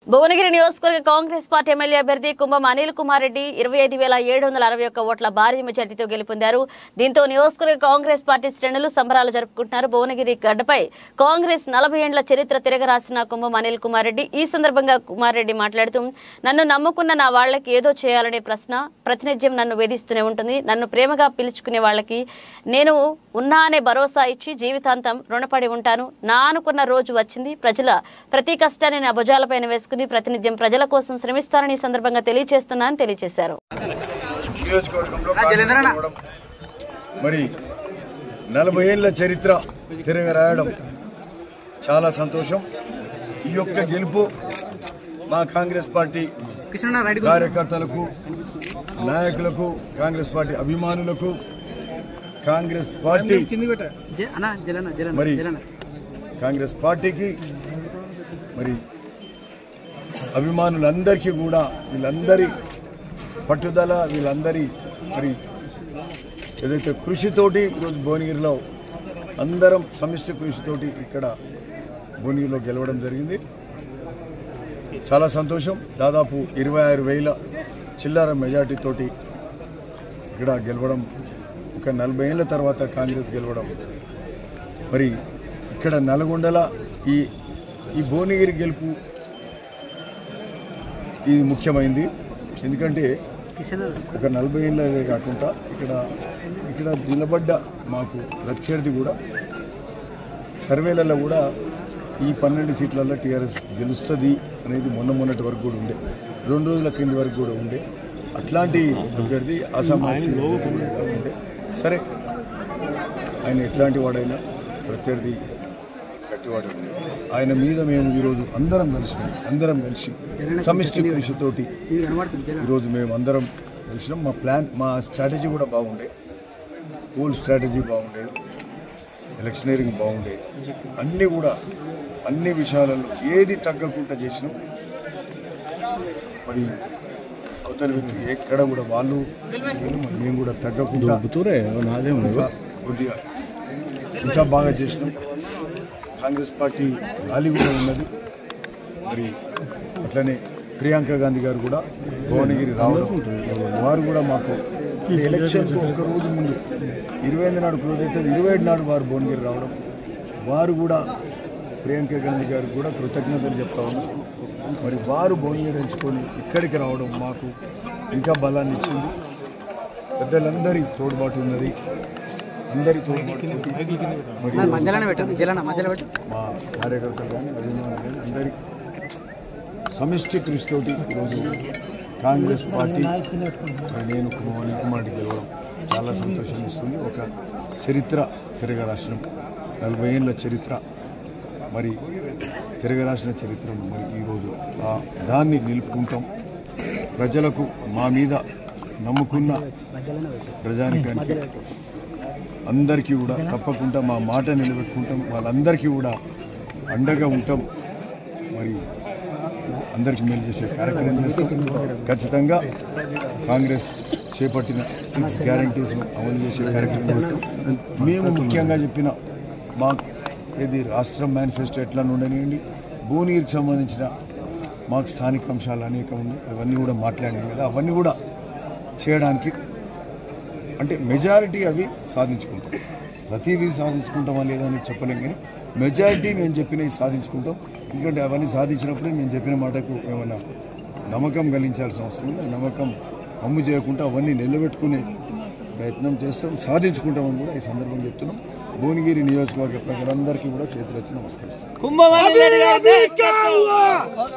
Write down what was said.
భువనగిరి నియోజకవర్గ Congress party MLA అభ్యర్థి కుంభం అనిల్ కుమార్ రెడ్డి ఇరవై ఐదు వేల ఏడు వందల అరవై ఒక్క ఓట్ల భారీ మెజార్టీతో గెలుపొందారు దీంతో నియోజకవర్గ కాంగ్రెస్ పార్టీ శ్రేణులు సంబరాలు జరుపుకుంటున్నారు భువనగిరి గడ్డపై కాంగ్రెస్ నలభై ఏండ్ల చరిత్ర తిరగరాసిన కుంభం అనిల్ కుమార్ రెడ్డి ఈ సందర్భంగా కుమార్ రెడ్డి మాట్లాడుతూ నన్ను నమ్ముకున్న నా వాళ్ళకి ఏదో చేయాలనే ప్రశ్న ప్రతినిధ్యం నన్ను వేధిస్తూనే ఉంటుంది నన్ను ప్రేమగా పిలుచుకునే వాళ్ళకి నేను ఉన్నా అనే భరోసా ఇచ్చి జీవితాంతం రుణపడి ఉంటాను నా అనుకున్న రోజు వచ్చింది ప్రజల ప్రతి కష్టాన్ని నా భుజాలపైన వేసుకుని ప్రతినిధ్యం ప్రజల కోసం శ్రమిస్తానని ఈ సందర్భంగా తెలియజేస్తున్నానని తెలియజేశారు నియోజకవర్గంలో కాంగ్రెస్ గెలవడం, మరి నలభై ఏళ్ల చరిత్ర తిరగరాయడం చాలా సంతోషం ఈ యొక్క గెలుపు మా కాంగ్రెస్ పార్టీ కార్యకర్తలకు నాయకులకు కాంగ్రెస్ పార్టీ అభిమానులకు కాంగ్రెస్ పార్టీ జ- అన్న జలన జలన మరి జలన కాంగ్రెస్ పార్టీకి మరి అభిమానులందరికీ కూడా వీళ్ళందరి పట్టుదల వీళ్ళందరి మరి ఏదైతే కృషితోటి ఈరోజు భువనగిరిలో అందరం సమిష్టి కృషితోటి ఇక్కడ భువనగిరిలో గెలవడం జరిగింది చాలా సంతోషం దాదాపు ఇరవై ఆరు వేల చిల్లర మెజార్టీతోటి ఇక్కడ గెలవడం ఒక నలభై ఏళ్ళ తర్వాత కాంగ్రెస్ గెలవడం మరి ఇక్కడ నల్గొండల ఈ ఈ భువనగిరి గెలుపు ఇది ముఖ్యమైంది ఎందుకంటే కిషన్ ఒక నలభై ఏళ్ళదే కాకుండా ఇక్కడ ఇక్కడ నిలబడ్డ మాకు ప్రత్యర్థి కూడా సర్వేలలో కూడా ఈ పన్నెండు సీట్లలో టీఆర్ఎస్ గెలుస్తుంది అనేది మొన్న మొన్నటి వరకు కూడా ఉండే రెండు రోజుల కింది వరకు కూడా ఉండే అట్లాంటి అభ్యర్థి అసమాసి ఉండే సరే ఆయన ఎట్లాంటి వాడైనా ప్రత్యర్థి గట్టివాడు ఆయన మీద మేము ఈరోజు అందరం కలిసి అందరం కలిసి సమిష్టి కృషితోటి ఇది కనబడుతుంది జలన ఈరోజు మేము అందరం కలిసినాం మా ప్లాన్ మా స్ట్రాటజీ కూడా బాగుండే కూల్ స్ట్రాటజీ బాగుండేది ఎలక్షనీరింగ్ బాగుండేది అన్నీ కూడా అన్ని విషయాలలో ఏది తగ్గకుండా చేసినాం మరి అవతల వ్యక్తి ఎక్కడ కూడా వాళ్ళు వీళ్ళు మరి మేము కూడా తగ్గకుండా ఇంకా కొద్దిగా ఇంకా బాగా చేసినాం కాంగ్రెస్ పార్టీ గాలి కూడా ఉన్నది మరి అట్లనే ప్రియాంక గాంధీ గారు కూడా భువనగిరి రావడం వారు కూడా మాకు ఈ ఎలక్షన్కు ఒక రోజు ముందు ఇరవై ఎనిమిది నాడు క్లోజ్ అయితే ఇరవై ఏడు నాడు వారు భువనగిరి రావడం వారు కూడా ప్రియాంక గాంధీ గారికి కూడా కృతజ్ఞతలు చెప్తా ఉన్నాం మరి వారు భువనగిరి ఎంచుకొని ఇక్కడికి రావడం మాకు ఇంకా బలాన్ని ఇచ్చింది పెద్దలందరి తోడ్పాటు ఉన్నది అందరి తోడ్పాటు మరి మధ్యలోనే పెట్టండి జలన మధ్యలో పెట్టు మా కార్యకర్తలు కానీ అభిమానులు కానీ అందరి సమిష్టి కృషితోటి ఈరోజు కాంగ్రెస్ పార్టీ మరి నేను కుమార్ కుమార్కి గెలవడం చాలా సంతోషాన్ని ఇస్తుంది ఒక చరిత్ర తిరగరాసిన నలభై ఏళ్ళ చరిత్ర మరి తిరగరాసిన చరిత్రను మరి ఈరోజు ఆ దాన్ని నిలుపుకుంటాం ప్రజలకు మా మీద నమ్ముకున్న ప్రజానికానికి అందరికీ కూడా తప్పకుండా మా మాట నిలబెట్టుకుంటాం వాళ్ళందరికీ కూడా అండగా ఉంటాం మరి అందరికీ మేలు చేసే కార్యక్రమం చేస్తాం ఖచ్చితంగా కాంగ్రెస్ చేపట్టిన సిక్స్ గ్యారంటీస్ను అమలు చేసే కార్యక్రమం చేస్తాం మేము ముఖ్యంగా చెప్పిన మా ఏది రాష్ట్రం మేనిఫెస్టో ఎట్లా ఉండనివ్వండి భువనగిరికి సంబంధించిన మాకు స్థానిక అంశాలు అనేక ఉన్నాయి అవన్నీ కూడా మాట్లాడాం కదా అవన్నీ కూడా చేయడానికి అంటే మెజారిటీ అవి సాధించుకుంటాం ప్రతిదీ సాధించుకుంటామా లేదా అని చెప్పలేం కానీ మెజారిటీ నేను చెప్పినవి సాధించుకుంటాం ఎందుకంటే అవన్నీ సాధించినప్పుడే నేను చెప్పిన మాటకు ఏమైనా నమ్మకం కలిగించాల్సిన అవసరం ఉంది ఆ నమ్మకం అమ్ము చేయకుండా అవన్నీ నిలబెట్టుకునే ప్రయత్నం చేస్తాం సాధించుకుంటామని కూడా ఈ సందర్భంగా చెప్తున్నాం భువనగిరి నియోజకవర్గ ప్రజలందరికీ కూడా చేతులెత్తి నమస్కరిస్తాం